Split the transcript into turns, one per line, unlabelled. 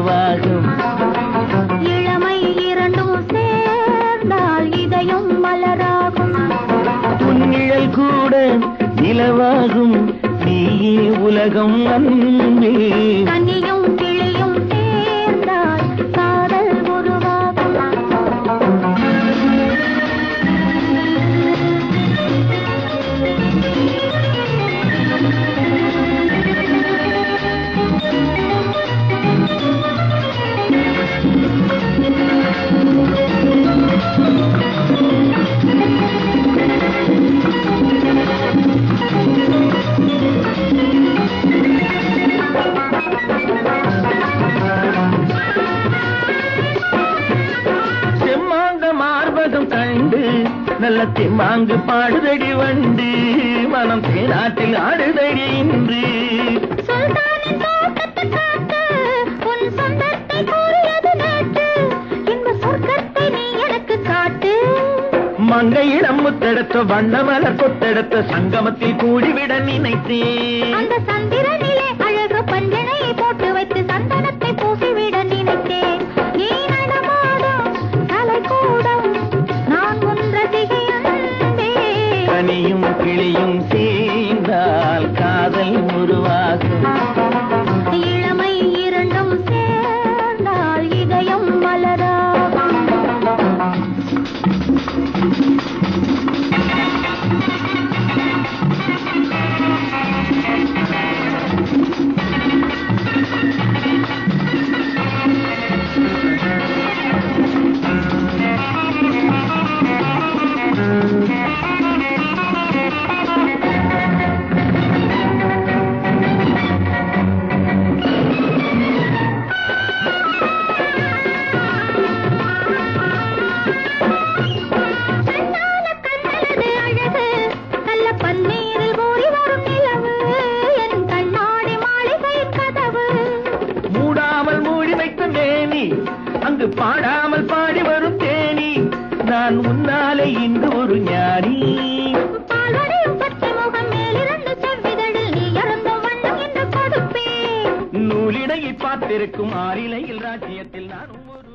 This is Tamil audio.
உருவாகும்
இளமை இரண்டும் சேர்ந்தால் இதயம் மலராகும்
புன்னிழல் கூட நிலவாகும் நீயே உலகம் அன்பே
கனியும் கிளியும் சேர்ந்தால் காதல் உருவாகும்
செம்மாங்க மார்பகம் கண்டு நல்ல தெம்மாங்கு பாடுதடி வண்டு மனம் தேனாட்டில் ஆடுதடி இன்று
சுல்தானின் தோட்டத்து காத்து, உன் சொந்தத்தை கூறியது நேற்று. இன்ப சொர்க்கத்தை நீ எனக்கு காட்டு.
மங்கையிடம் முத்தெடுத்த வண்ணமலர் கொத்தெடுத்த சங்கமத்தில் கூடிவிட நினைத்தேன்
அந்த சந்திரனிலே அழகு பஞ்சனையை போட்டு வைத்து சந்தனத்தை பூசிவிட நினைத்தேன். நீ நடமாடும் கலைக்கூடம், நான் உன் ரசிகை அன்பே.
கனியும் கிளியும் சேர்ந்தால் காதல் உருவாகும்
இளமை இரண்டும் சேர்ந்தால் இதயம் மலராகும் கண்ணால கண்ணலது அழகு நல்ல பன்னீரில் ஊறி வரும் நிலவு என் கண்ணாடி மாளிகை கதவு
மூடாமல் மூடி வைத்த மேனி அங்கு பாடாமல் பாடி வரும் தேனி நான் உன்னாலே இன்று ஒரு ஞானி
பால்வடியும் பச்சை முகம் மேலிருந்து செவ்விதழில் நீ அருந்தும் வண்ணம் என்று கொடுப்பேன்
நூலிடையை பார்த்திருக்கும் ஆறிலையில் ராஜ்யத்தில் நானும் ஒரு